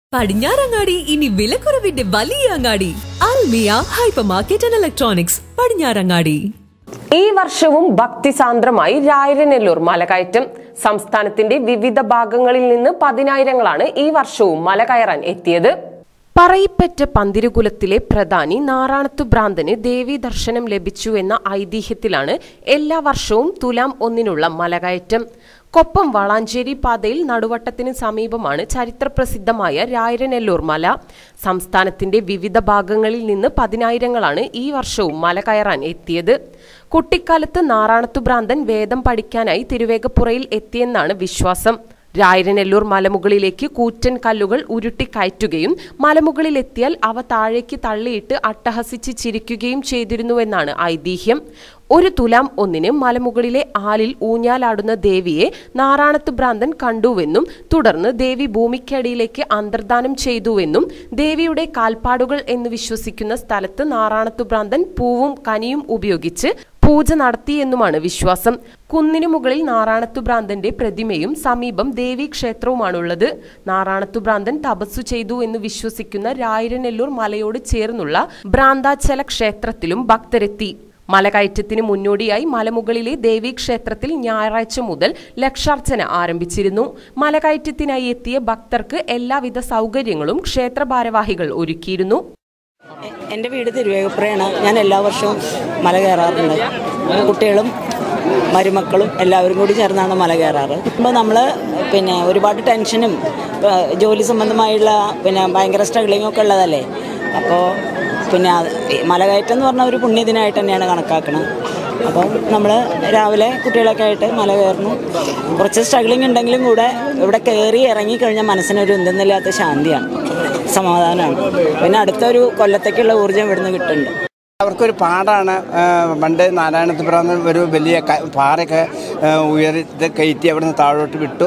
പടിഞ്ഞാറങ്ങാടി ഇനി വിലക്കുറവിന്റെ വലിയ അങ്ങാടി Almiya hyper market and electronics Padinjarangadi ഈ വർഷവും ഭക്തിസാന്ദ്രമായി രായരനെല്ലൂർ മലകയറ്റം സംസ്ഥാനത്തിന്റെ വിവിധ ഭാഗങ്ങളിൽ നിന്ന് പതിനായിരങ്ങളാണ് ഈ വർഷവും മല കയറാൻ എത്തിയത് പറയിപ്പറ്റ പന്തിരുകുലത്തിലെ പ്രധാനി നാറാണത്തു ഭ്രാന്തന് ദേവീ ദർശനം ലഭിച്ചു എന്ന ഐതിഹ്യത്തിലാണ് എല്ലാ വർഷവും തുലാം ഒന്നിനുള്ള മലകയറ്റം കൊപ്പം വളാഞ്ചേരി പാതയിൽ നടുവട്ടത്തിന് സമീപമാണ് ചരിത്രപ്രസിദ്ധമായ രായരനെല്ലൂർ മല സംസ്ഥാനത്തിന്റെ വിവിധ ഭാഗങ്ങളിൽ നിന്ന് പതിനായിരങ്ങളാണ് ഈ വർഷവും മല കയറാൻ എത്തിയത് കുട്ടിക്കാലത്ത് നാറാണത്തു ഭ്രാന്തൻ വേദം പഠിക്കാനായി തിരുവേഗപ്പുറയിൽ എത്തിയെന്നാണ് വിശ്വാസം രായരനെല്ലൂർ മലമുകളിലേക്ക് കൂറ്റൻ കല്ലുകൾ ഉരുട്ടി കയറ്റുകയും മലമുകളിലെത്തിയാൽ അവ താഴേക്ക് തള്ളിയിട്ട് അട്ടഹസിച്ച് ചിരിക്കുകയും ചെയ്തിരുന്നുവെന്നാണ് ഐതിഹ്യം ഒരു തുലാം ഒന്നിന് മലമുകളിലെ ആലിൽ ഊഞ്ഞാലാടുന്ന ദേവിയെ നാറാണത്ത് ഭ്രാന്തൻ കണ്ടുവെന്നും തുടർന്ന് ദേവി ഭൂമിക്കടിയിലേക്ക് അന്തർദാനം ചെയ്തുവെന്നും ദേവിയുടെ കാൽപ്പാടുകൾ എന്ന് വിശ്വസിക്കുന്ന സ്ഥലത്ത് നാറാണത്തു ഭ്രാന്തൻ പൂവും കനിയും ഉപയോഗിച്ച് പൂജ നടത്തിയെന്നുമാണ് വിശ്വാസം കുന്നിനു മുകളിൽ നാറാണത്തു ഭ്രാന്തന്റെ പ്രതിമയും സമീപം ദേവീ ക്ഷേത്രവുമാണുള്ളത് നാറാണത്തു ഭ്രാന്തൻ തപസ്സു ചെയ്തു എന്ന് വിശ്വസിക്കുന്ന രായിരനെല്ലൂർ മലയോട് ചേർന്നുള്ള ഭ്രാന്താചല ക്ഷേത്രത്തിലും ഭക്തരെത്തി മലകയറ്റത്തിന് മുന്നോടിയായി മലമുകളിലെ ദേവീക്ഷേത്രത്തിൽ ഞായറാഴ്ച മുതൽ ലക്ഷാർച്ചന ആരംഭിച്ചിരുന്നു മലകയറ്റത്തിനായി എത്തിയ ഭക്തർക്ക് എല്ലാവിധ സൗകര്യങ്ങളും ക്ഷേത്ര ഭാരവാഹികൾ ഒരുക്കിയിരുന്നു എൻ്റെ വീട് തിരുവേഗപ്പുറയാണ് ഞാൻ എല്ലാ വർഷവും മല കയറാറുണ്ട് കുട്ടികളും മരുമക്കളും എല്ലാവരും കൂടി ചേർന്നാണ് മല കയറാറ് ഇപ്പോൾ നമ്മൾ പിന്നെ ഒരുപാട് ടെൻഷനും ആ, ജോലി സംബന്ധമായുള്ള പിന്നെ ഭയങ്കര സ്ട്രഗ്ലിംഗ് ഒക്കെ ഉള്ളതല്ലേ അപ്പോൾ പിന്നെ അത് ഈ മലകയറ്റം എന്ന് പറഞ്ഞ ഒരു പുണ്യദിനമായിട്ട് തന്നെയാണ് കണക്കാക്കുന്നത് അപ്പോൾ നമ്മൾ രാവിലെ കുട്ടികളൊക്കെ ആയിട്ട് മല കയറുന്നു കുറച്ച് സ്ട്രഗ്ലിംഗ് ഉണ്ടെങ്കിലും കൂടെ ഇവിടെ കയറി ഇറങ്ങിക്കഴിഞ്ഞാൽ മനസ്സിനൊരു എന്തെന്നില്ലാത്ത ശാന്തിയാണ് സമാധാനമാണ് പിന്നെ അടുത്തൊരു കൊല്ലത്തേക്കുള്ള ഊർജ്ജം ഇവിടുന്ന് കിട്ടുന്നുണ്ട് അവർക്കൊരു പാടാണ് ആ, പണ്ട് നാരായണത്തുപുരം ഒരു വലിയ ക- പാറയൊക്കെ ആ, ഉയർത്തി കയറ്റി അവിടെ നിന്ന് താഴോട്ട് വിട്ടു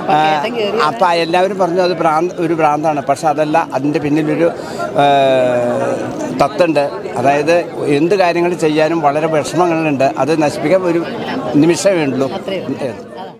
അപ്പം എല്ലാവരും പറഞ്ഞു അത് ഭ്രാന്ത് ഒരു ഭ്രാന്താണ് പക്ഷെ അതല്ല അതിൻ്റെ പിന്നിലൊരു ആ, തത്തുണ്ട് അതായത് എന്ത് കാര്യങ്ങൾ ചെയ്യാനും വളരെ വിഷമങ്ങളുണ്ട് അത് നശിപ്പിക്കാൻ ഒരു നിമിഷമേ ഉള്ളൂ